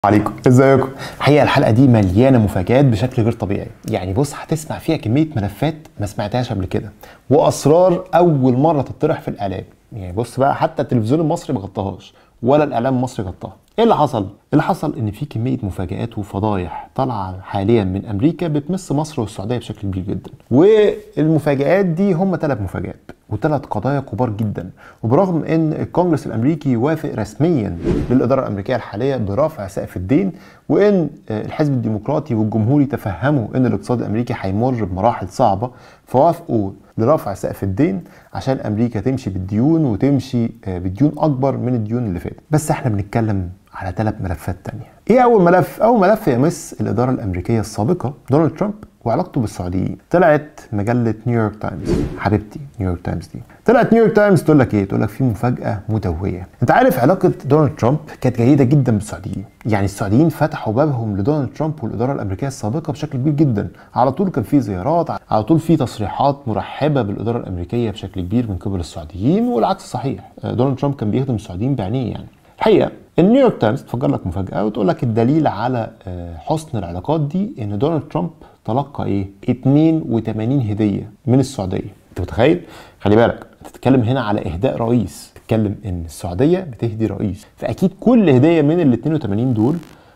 عليكم ازيكم الحقيقه الحلقه دي مليانه مفاجآت بشكل غير طبيعي يعني بص هتسمع فيها كميه ملفات ما سمعتهاش قبل كده واسرار اول مره تطرح في الاعلام يعني بص بقى حتى التلفزيون المصري ما غطاهاش ولا الاعلام المصري غطاها ايه اللي حصل اللي حصل ان في كميه مفاجآت وفضايح طالعه حاليا من امريكا بتمس مصر والسعوديه بشكل كبير جدا والمفاجآت دي هم ثلاث مفاجآت وثلاث قضايا كبار جدا وبرغم ان الكونجرس الامريكي وافق رسميا للاداره الامريكيه الحاليه برفع سقف الدين وان الحزب الديمقراطي والجمهوري تفهموا ان الاقتصاد الامريكي هيمر بمراحل صعبه فوافقوا لرفع سقف الدين عشان امريكا تمشي بالديون وتمشي بديون اكبر من الديون اللي فاتت بس احنا بنتكلم على ثلاث ملفات تانية ايه اول ملف اول ملف يمس الاداره الامريكيه السابقه دونالد ترامب وعلاقته بالسعوديين طلعت مجله نيويورك تايمز حبيبتي نيويورك تايمز دي طلعت نيويورك تايمز تقول لك ايه تقول لك في مفاجاه مدويه انت عارف علاقه دونالد ترامب كانت جيده جدا بالسعوديين يعني السعوديين فتحوا بابهم لدونالد ترامب والاداره الامريكيه السابقه بشكل كبير جدا على طول كان في زيارات على طول في تصريحات مرحبه بالاداره الامريكيه بشكل كبير من قبل السعوديين والعكس صحيح دونالد ترامب كان بيخدم السعوديين بعينيه يعني الحقيقه النيويورك تايمز تفجر لك مفاجاه وتقول لك الدليل على حسن العلاقات دي ان دونالد ترامب تلقى ايه 82 هديه من السعوديه انت متخيل خلي بالك بتتكلم هنا على اهداء رئيس بتتكلم ان السعوديه بتهدي رئيس فاكيد كل هديه من ال 82 دول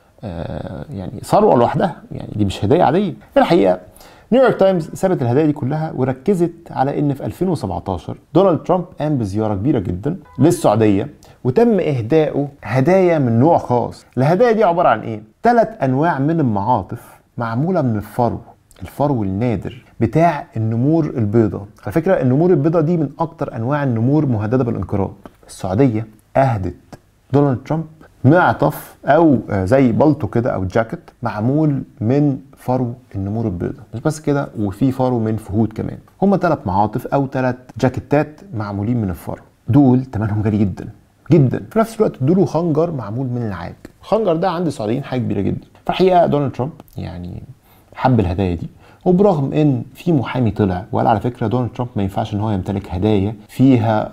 آه يعني ثروه لوحدها يعني دي مش هديه عاديه الحقيقه نيويورك تايمز سابت الهدايا دي كلها وركزت على ان في 2017 دونالد ترامب قام بزياره كبيره جدا للسعوديه وتم اهدائه هدايا من نوع خاص الهدايا دي عباره عن ايه ثلاث انواع من المعاطف معموله من الفرو الفرو النادر بتاع النمور البيضاء على فكره النمور البيضاء دي من اكتر انواع النمور مهدده بالانقراض السعوديه اهدت دونالد ترامب معطف او زي بلطو كده او جاكيت معمول من فرو النمور البيضاء مش بس كده وفي فرو من فهود كمان هما ثلاث معاطف او ثلاث جاكيتات معمولين من الفرو دول ثمنهم غالي جدا جدا في نفس الوقت ادوا خنجر معمول من العاج الخنجر ده عند السعوديين حاجه كبيره جدا فالحقيقه دونالد ترامب يعني حب الهدايا دي وبرغم ان في محامي طلع وقال على فكره دونالد ترامب ما ينفعش ان هو يمتلك هدايا فيها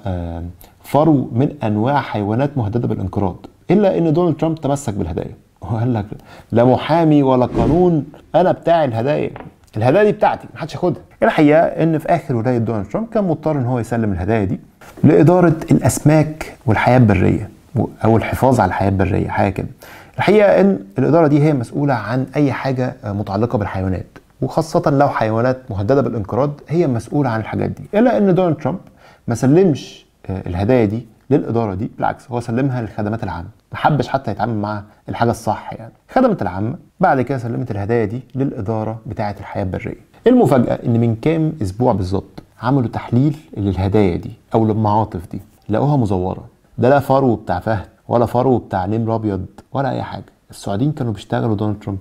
فرو من انواع حيوانات مهدده بالانقراض الا ان دونالد ترامب تمسك بالهدايا وقال لك لا محامي ولا قانون انا بتاع الهدايا الهدايا دي بتاعتي محدش ياخدها الحقيقه ان في اخر ولايه دونالد ترامب كان مضطر ان هو يسلم الهدايا دي لاداره الاسماك والحياه البريه او الحفاظ على الحياه البريه حاجه كده الحقيقه ان الاداره دي هي مسؤوله عن اي حاجه متعلقه بالحيوانات وخاصه لو حيوانات مهدده بالانقراض هي مسؤوله عن الحاجات دي الا ان دونالد ترامب ما سلمش الهدايا دي للاداره دي بالعكس هو سلمها للخدمات العامه ما حبش حتى يتعامل مع الحاجه الصح يعني الخدمات العامه بعد كده سلمت الهدايا دي للاداره بتاعه الحياه البريه المفاجاه ان من كام اسبوع بالظبط عملوا تحليل للهدايا دي او للمعاطف دي لقوها مزوره ده لا فرو بتاع فهد ولا فرو بتاع نمر ابيض ولا اي حاجه السعوديين كانوا بيشتغلوا دونالد ترامب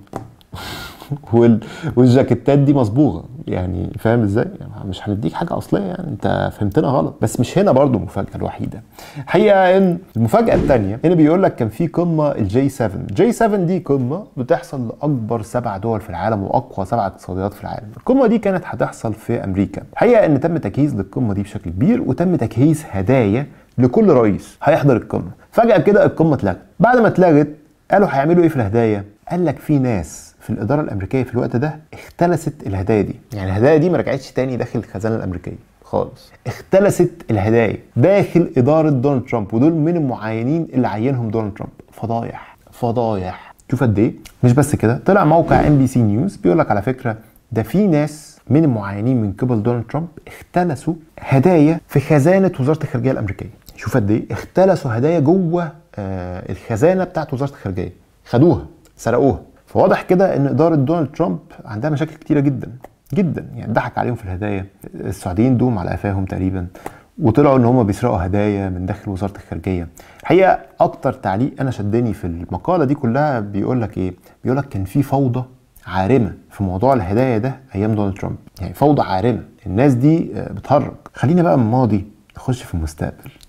وال... والجاكيتات دي مصبوغه يعني فاهم ازاي؟ يعني مش هنديك حاجه اصليه يعني انت فهمتنا غلط بس مش هنا برضو المفاجاه الوحيده. الحقيقه ان المفاجاه الثانيه هنا بيقول لك كان في قمه الجي 7 جي 7 دي قمه بتحصل لاكبر سبع دول في العالم واقوى سبع اقتصاديات في العالم. القمه دي كانت هتحصل في امريكا. الحقيقه ان تم تجهيز للقمه دي بشكل كبير وتم تجهيز هدايا لكل رئيس هيحضر القمه. فجاه كده القمه اتلغت. بعد ما اتلغت قالوا هيعملوا ايه في الهدايا؟ قال لك في ناس في الاداره الامريكيه في الوقت ده اختلست الهدايا دي يعني الهدايا دي ما رجعتش تاني داخل الخزانه الامريكيه خالص اختلست الهدايا داخل اداره دونالد ترامب ودول من المعينين اللي عينهم دونالد ترامب فضايح فضايح شوف قد ايه مش بس كده طلع موقع ام بي سي نيوز بيقول لك على فكره ده في ناس من المعينين من قبل دونالد ترامب اختلسوا هدايا في خزانه وزاره الخارجيه الامريكيه شوف قد ايه اختلسوا هدايا جوه آه الخزانه بتاعت وزاره الخارجيه خدوها سرقوها فواضح كده ان اداره دونالد ترامب عندها مشاكل كتيره جدا جدا يعني ضحك عليهم في الهدايا السعوديين دوم على قفاهم تقريبا وطلعوا ان هم بيسرقوا هدايا من داخل وزاره الخارجيه الحقيقه اكتر تعليق انا شدني في المقاله دي كلها بيقول لك ايه بيقول لك كان في فوضى عارمه في موضوع الهدايا ده ايام دونالد ترامب يعني فوضى عارمه الناس دي بتهرج خلينا بقى من الماضي نخش في المستقبل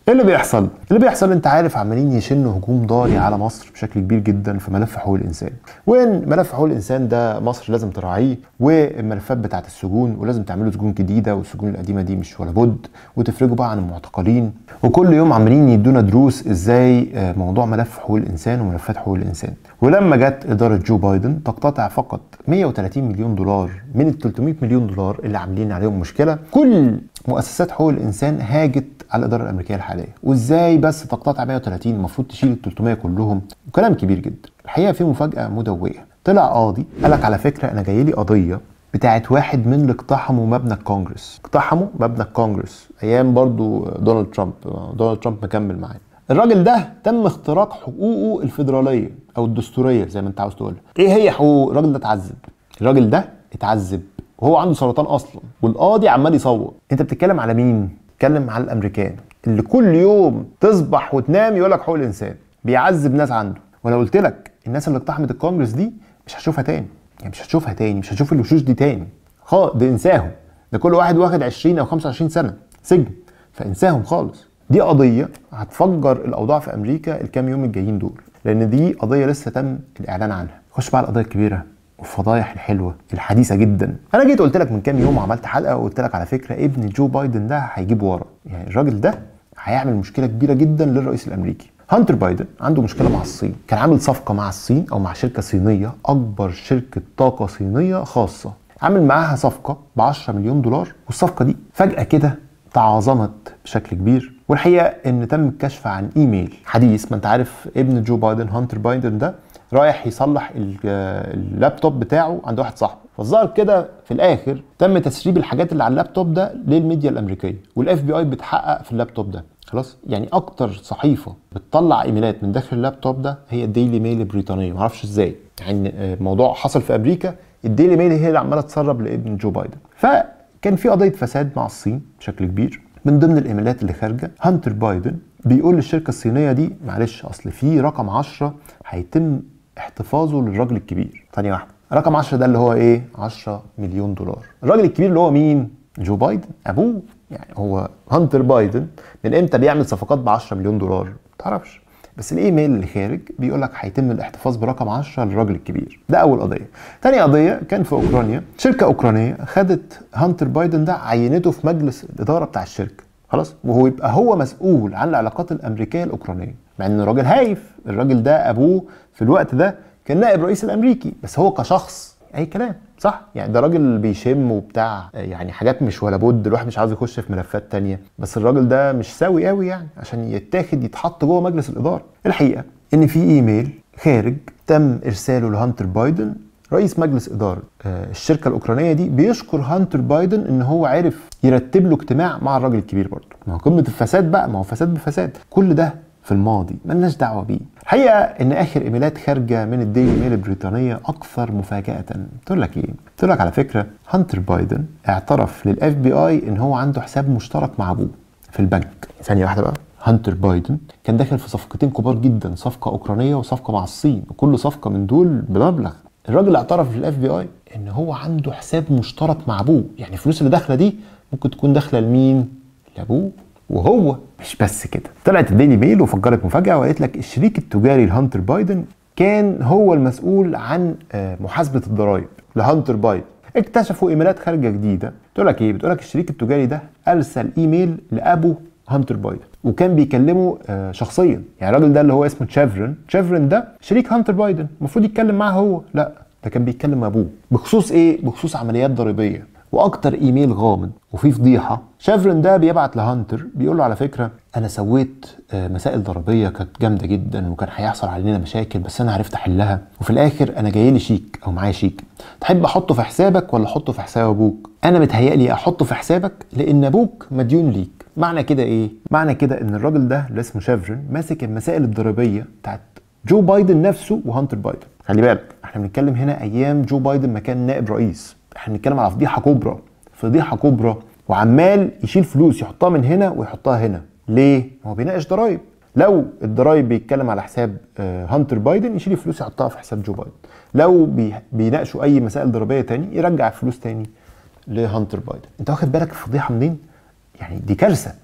ايه اللي بيحصل؟ اللي بيحصل انت عارف عمالين يشنوا هجوم ضاري على مصر بشكل كبير جدا في ملف حقوق الانسان. وين ملف حقوق الانسان ده مصر لازم تراعيه والملفات بتاعت السجون ولازم تعملوا سجون جديده والسجون القديمه دي مش ولا بد وتفرجوا بقى عن المعتقلين وكل يوم عمالين يدونا دروس ازاي آه، موضوع ملف حقوق الانسان وملفات حقوق الانسان. ولما جت اداره جو بايدن تقتطع فقط 130 مليون دولار من ال 300 مليون دولار اللي عاملين عليهم مشكله كل مؤسسات حقوق الانسان هاجت على الاداره الامريكيه الحاليه وازاي بس تقتطع 130 المفروض تشيل ال 300 كلهم وكلام كبير جدا الحقيقه في مفاجاه مدويه طلع قاضي قالك على فكره انا جاي لي قضيه بتاعت واحد من اللي اقتحموا مبنى الكونجرس اقتحموا مبنى الكونجرس ايام برضو دونالد ترامب دونالد ترامب مكمل معانا الراجل ده تم اختراق حقوقه الفيدراليه او الدستوريه زي ما انت عاوز تقول ايه هي حقوق الراجل ده اتعذب الراجل ده اتعذب وهو عنده سرطان اصلا والقاضي عمال يصوت انت بتتكلم على مين بتتكلم على الامريكان اللي كل يوم تصبح وتنام يقول لك حقوق الانسان بيعذب ناس عنده وانا قلت لك الناس اللي اقتحمت الكونجرس دي مش هشوفها تاني يعني مش هتشوفها تاني مش هتشوف الوشوش دي تاني خالص ده انساهم ده كل واحد واخد 20 او 25 سنه سجن فانساهم خالص دي قضيه هتفجر الاوضاع في امريكا الكام يوم الجايين دول لان دي قضيه لسه تم الاعلان عنها خش بقى على القضيه الكبيره والفضايح الحلوه الحديثه جدا انا جيت قلت لك من كام يوم وعملت حلقه وقلت لك على فكره ابن جو بايدن ده هيجيب ورا يعني الراجل ده هيعمل مشكله كبيره جدا للرئيس الامريكي هانتر بايدن عنده مشكله مع الصين كان عامل صفقه مع الصين او مع شركه صينيه اكبر شركه طاقه صينيه خاصه عامل معاها صفقه ب 10 مليون دولار والصفقه دي فجاه كده تعاظمت بشكل كبير والحقيقه ان تم الكشف عن ايميل حديث ما انت عارف ابن جو بايدن هانتر بايدن ده رايح يصلح ال- اللابتوب بتاعه عند واحد صاحبه فالظاهر كده في الاخر تم تسريب الحاجات اللي على اللابتوب ده للميديا الامريكيه والاف بي اي بتحقق في اللابتوب ده خلاص يعني اكتر صحيفه بتطلع ايميلات من داخل اللابتوب ده هي الديلي ميل البريطانيه معرفش ازاي يعني آه، موضوع حصل في امريكا الديلي ميل هي اللي عماله تسرب لابن جو بايدن فكان في قضيه فساد مع الصين بشكل كبير من ضمن الايميلات اللي خارجه هانتر بايدن بيقول للشركه الصينيه دي معلش اصل في رقم 10 هيتم احتفاظه للراجل الكبير ثانيه واحده رقم 10 ده اللي هو ايه 10 مليون دولار الراجل الكبير اللي هو مين جو بايدن ابوه يعني هو هانتر بايدن من امتى بيعمل صفقات ب 10 مليون دولار ما تعرفش بس الايميل اللي خارج بيقول لك هيتم الاحتفاظ برقم 10 للراجل الكبير ده اول قضيه تاني قضيه كان في اوكرانيا شركه اوكرانيه خدت هانتر بايدن ده عينته في مجلس الاداره بتاع الشركه خلاص وهو يبقى هو مسؤول عن العلاقات الامريكيه الاوكرانيه مع ان الراجل هايف الراجل ده ابوه في الوقت ده كان نائب رئيس الامريكي بس هو كشخص اي كلام صح يعني ده راجل بيشم وبتاع يعني حاجات مش ولا بد الواحد مش عاوز يخش في ملفات تانية بس الراجل ده مش سوي قوي يعني عشان يتاخد يتحط جوه مجلس الاداره الحقيقه ان في ايميل خارج تم ارساله لهانتر بايدن رئيس مجلس إدارة آه، الشركة الأوكرانية دي بيشكر هانتر بايدن إن هو عرف يرتب له اجتماع مع الراجل الكبير برضه ما هو قمة الفساد بقى ما هو فساد بفساد كل ده في الماضي ملناش دعوة بيه الحقيقة إن آخر إيميلات خارجة من الديلي ميل البريطانية أكثر مفاجأة تقول لك إيه؟ تقول لك على فكرة هانتر بايدن اعترف للإف بي آي إن هو عنده حساب مشترك مع أبوه في البنك ثانية واحدة بقى هانتر بايدن كان داخل في صفقتين كبار جدا صفقة أوكرانية وصفقة مع الصين وكل صفقة من دول بمبلغ الراجل اعترف للاف بي اي ان هو عنده حساب مشترك مع ابوه يعني الفلوس اللي داخله دي ممكن تكون داخله لمين لابوه وهو مش بس كده طلعت الديلي ميل وفجرت مفاجاه وقالت لك الشريك التجاري لهانتر بايدن كان هو المسؤول عن آه، محاسبه الضرائب لهانتر بايدن اكتشفوا ايميلات خارجه جديده تقول لك ايه بتقول لك الشريك التجاري ده ارسل ايميل لابو هانتر بايدن وكان بيكلمه آه، شخصيا يعني الراجل ده اللي هو اسمه تشافرن تشافرن ده شريك هانتر بايدن المفروض يتكلم معاه هو لا ده كان بيتكلم مع ابوه بخصوص ايه بخصوص عمليات ضريبيه واكتر ايميل غامض وفي فضيحه شافرن ده بيبعت لهانتر بيقول له على فكره انا سويت آه، مسائل ضريبيه كانت جامده جدا وكان هيحصل علينا مشاكل بس انا عرفت احلها وفي الاخر انا جاي لي شيك او معايا شيك تحب احطه في حسابك ولا احطه في حساب ابوك انا متهيألي احطه في حسابك لان ابوك مديون ليك معنى كده ايه معنى كده ان الراجل ده اللي اسمه شافرن ماسك المسائل الضريبيه بتاعت جو بايدن نفسه وهانتر بايدن خلي بالك احنا بنتكلم هنا ايام جو بايدن ما كان نائب رئيس احنا بنتكلم على فضيحه كبرى فضيحه كبرى وعمال يشيل فلوس يحطها من هنا ويحطها هنا ليه ما هو بيناقش ضرايب لو الضرايب بيتكلم على حساب آه، هانتر بايدن يشيل الفلوس يحطها في حساب جو بايدن لو بي- بيناقشوا اي مسائل ضريبيه تاني يرجع الفلوس تاني لهانتر بايدن انت واخد بالك الفضيحه منين يعني دي كارثه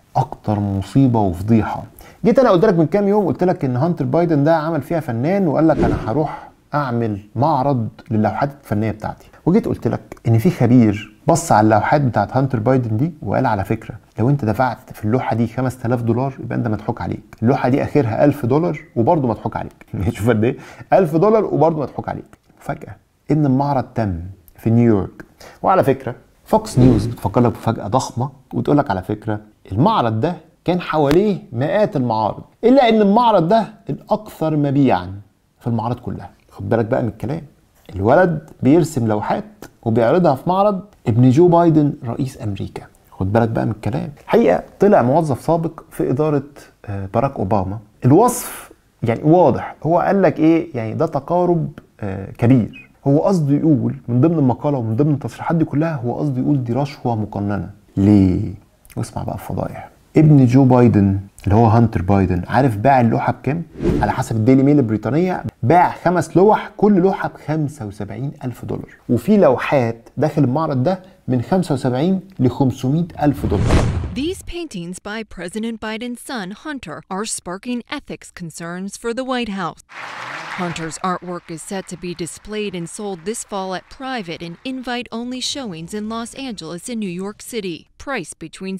اكتر مصيبه وفضيحه جيت انا قلت لك من كام يوم قلت لك ان هانتر بايدن ده عمل فيها فنان وقال لك انا هروح اعمل معرض للوحات الفنيه بتاعتي وجيت قلت لك ان في خبير بص على اللوحات بتاعت هانتر بايدن دي وقال على فكره لو انت دفعت في اللوحه دي 5000 دولار يبقى انت مضحوك عليك اللوحه دي اخرها 1000 دولار وبرضه مضحوك عليك شوف قد ايه 1000 دولار وبرضه مضحوك عليك مفاجاه ان المعرض تم في نيويورك وعلى فكره فوكس نيوز بتفكر لك بفجأة ضخمة وتقول لك على فكرة المعرض ده كان حواليه مئات المعارض إلا إن المعرض ده الأكثر مبيعا في المعارض كلها خد بالك بقى من الكلام الولد بيرسم لوحات وبيعرضها في معرض ابن جو بايدن رئيس أمريكا خد بالك بقى من الكلام الحقيقة طلع موظف سابق في إدارة آه، باراك أوباما الوصف يعني واضح هو قال لك إيه يعني ده تقارب آه، كبير هو قصده يقول من ضمن المقالة ومن ضمن التصريحات دي كلها هو قصده يقول دي رشوة مقننة ليه؟ واسمع بقى الفضايح ابن جو بايدن اللي هو هانتر بايدن عارف باع اللوحة بكام؟ على حسب الديلي ميل البريطانية باع خمس لوح كل لوحة ب 75 ألف دولار وفي لوحات داخل المعرض ده من 75 ل 500 ألف دولار These paintings by President Biden's son, Hunter, are sparking ethics concerns for the White House. Hunter's artwork is set to be displayed and sold this fall at private and invite only showings in Los Angeles and New York City, priced between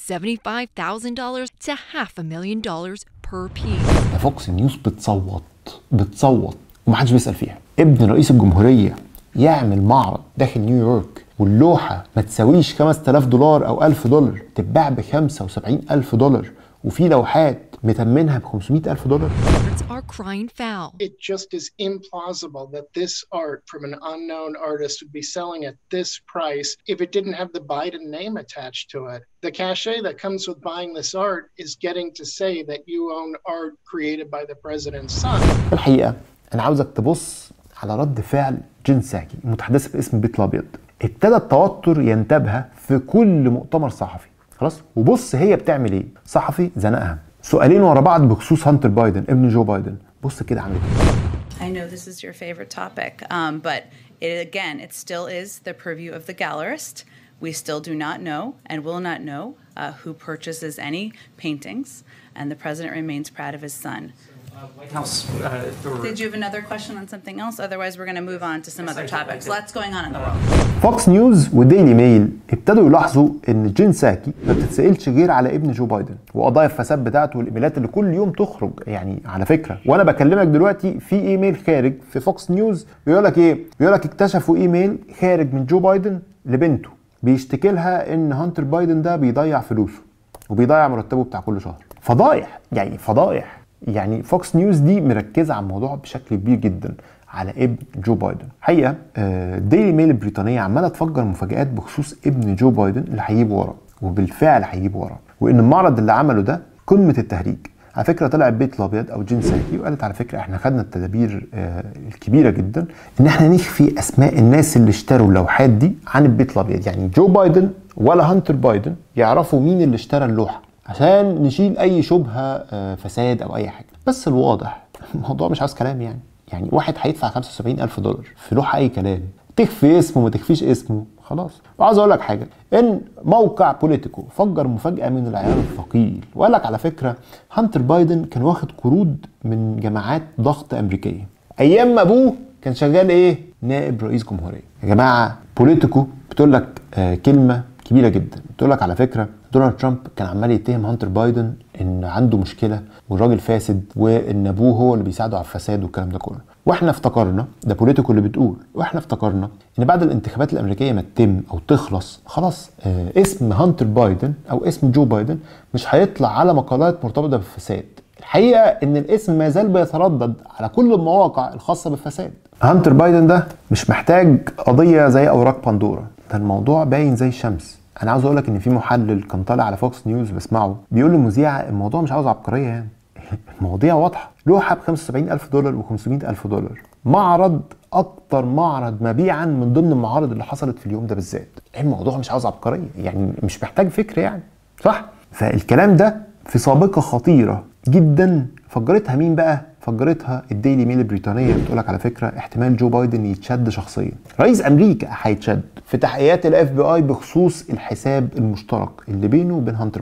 $75,000 to half a million dollars per piece. ده فوكس نيوز بتصوت بتصوت ومحدش بيسأل فيها ابن رئيس الجمهورية يعمل معرض داخل نيويورك واللوحة ما تساويش 5000 دولار أو 1000 دولار تتباع ب 75000 دولار وفي لوحات متمنها ب 500000 دولار Experts are crying foul. it just is implausible that this art from an unknown artist would be selling at this price if it didn't have the Biden name attached to it. The cachet that comes with buying this art is getting to say that you own art created by the president's son. في الحقيقة أنا عاوزك تبص على رد فعل جين ساكي المتحدث باسم البيت الأبيض ابتدى التوتر ينتابها في كل مؤتمر صحفي خلاص وبص هي بتعمل ايه صحفي زنقها سؤالين ورا بعض بخصوص هانتر بايدن ابن جو بايدن بص كده عملت ايه I know this is your favorite topic, um, but it, again, it still is the purview of the gallerist. We still do not know and will not know uh, who purchases any paintings, and the president remains proud of his son. White House uh, or Did you have another question on something else? Otherwise, we're going to move on to some other I do, I topics. do. Lots going on in the world. فوكس نيوز وديلي ميل ابتدوا يلاحظوا ان جين ساكي ما بتتسالش غير على ابن جو بايدن وقضايا الفساد بتاعته والايميلات اللي كل يوم تخرج يعني على فكره وانا بكلمك دلوقتي في ايميل خارج في فوكس نيوز بيقول لك ايه بيقول لك اكتشفوا ايميل خارج من جو بايدن لبنته بيشتكي لها ان هانتر بايدن ده بيضيع فلوسه وبيضيع مرتبه بتاع كل شهر فضايح يعني فضايح يعني فوكس نيوز دي مركزه على الموضوع بشكل كبير جدا على ابن جو بايدن حقيقه ديلي ميل البريطانيه عماله تفجر مفاجآت بخصوص ابن جو بايدن اللي هيجيبه ورا وبالفعل هيجيبه ورا وان المعرض اللي عمله ده قمه التهريج على فكره طلع البيت الابيض او جين ساكي وقالت على فكره احنا خدنا التدابير آه، الكبيره جدا ان احنا نخفي اسماء الناس اللي اشتروا اللوحات دي عن البيت الابيض يعني جو بايدن ولا هانتر بايدن يعرفوا مين اللي اشترى اللوحه عشان نشيل اي شبهه آه، فساد او اي حاجه بس الواضح الموضوع مش عاوز كلام يعني يعني واحد هيدفع 75 الف دولار في لوحه اي كلام تخفي اسمه ما تخفيش اسمه خلاص وعاوز اقول لك حاجه ان موقع بوليتيكو فجر مفاجاه من العيار الثقيل وقال لك على فكره هانتر بايدن كان واخد قروض من جماعات ضغط امريكيه ايام ما ابوه كان شغال ايه نائب رئيس جمهوريه يا جماعه بوليتيكو بتقول لك آه كلمه كبيره جدا بتقول لك على فكره دونالد ترامب كان عمال يتهم هانتر بايدن ان عنده مشكله والراجل فاسد وان ابوه هو اللي بيساعده على الفساد والكلام ده كله واحنا افتكرنا ده بوليتيكو اللي بتقول واحنا افتكرنا ان بعد الانتخابات الامريكيه ما تتم او تخلص خلاص آه اسم هانتر بايدن او اسم جو بايدن مش هيطلع على مقالات مرتبطه بالفساد الحقيقه ان الاسم ما زال بيتردد على كل المواقع الخاصه بالفساد هانتر بايدن ده مش محتاج قضيه زي اوراق بندوره ده الموضوع باين زي الشمس انا عاوز اقول لك ان في محلل كان طالع على فوكس نيوز بسمعه بيقول للمذيعه الموضوع مش عاوز عبقريه يعني المواضيع واضحه لوحه ب 75 الف دولار و 500 الف دولار معرض اكتر معرض مبيعا من ضمن المعارض اللي حصلت في اليوم ده بالذات الموضوع مش عاوز عبقريه يعني مش محتاج فكر يعني صح فالكلام ده في سابقه خطيره جدا فجرتها مين بقى فجرتها الديلي ميل البريطانيه بتقول لك على فكره احتمال جو بايدن يتشد شخصيا رئيس امريكا هيتشد في تحقيقات الاف بي اي بخصوص الحساب المشترك اللي بينه وبين هانتر بايدن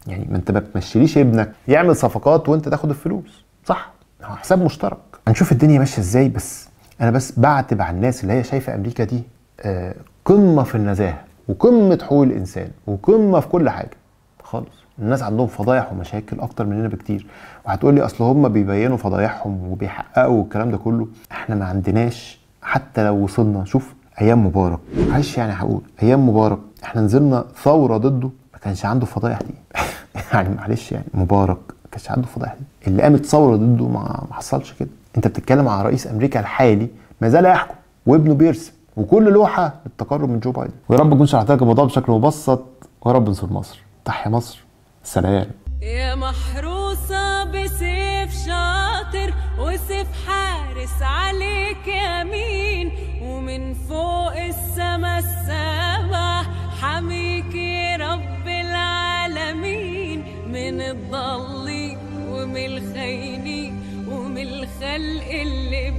يعني ما انت ما بتمشيليش ابنك يعمل صفقات وانت تاخد الفلوس صح هو حساب مشترك هنشوف الدنيا ماشيه ازاي بس انا بس بعتب على الناس اللي هي شايفه امريكا دي آه، قمه في النزاهه وقمه حقوق الانسان وقمه في كل حاجه خالص الناس عندهم فضايح ومشاكل اكتر مننا بكتير وهتقول لي اصل هم بيبينوا فضايحهم وبيحققوا الكلام ده كله احنا ما عندناش حتى لو وصلنا شوف ايام مبارك معلش يعني هقول ايام مبارك احنا نزلنا ثوره ضده ما كانش عنده فضايح دي يعني معلش يعني مبارك ما كانش عنده فضايح دي اللي قامت ثوره ضده ما ما حصلش كده انت بتتكلم على رئيس امريكا الحالي ما زال يحكم وابنه بيرسم وكل لوحه للتقرب من جو بايدن ويا رب اكون شرحت لك الموضوع بشكل مبسط ويا رب نصر مصر تحيا مصر سلام يا محروسة بسيف شاطر وسيف حارس عليك يمين ومن فوق السما السبع حميك يا رب العالمين من الضالين ومن الخاينين ومن الخلق اللي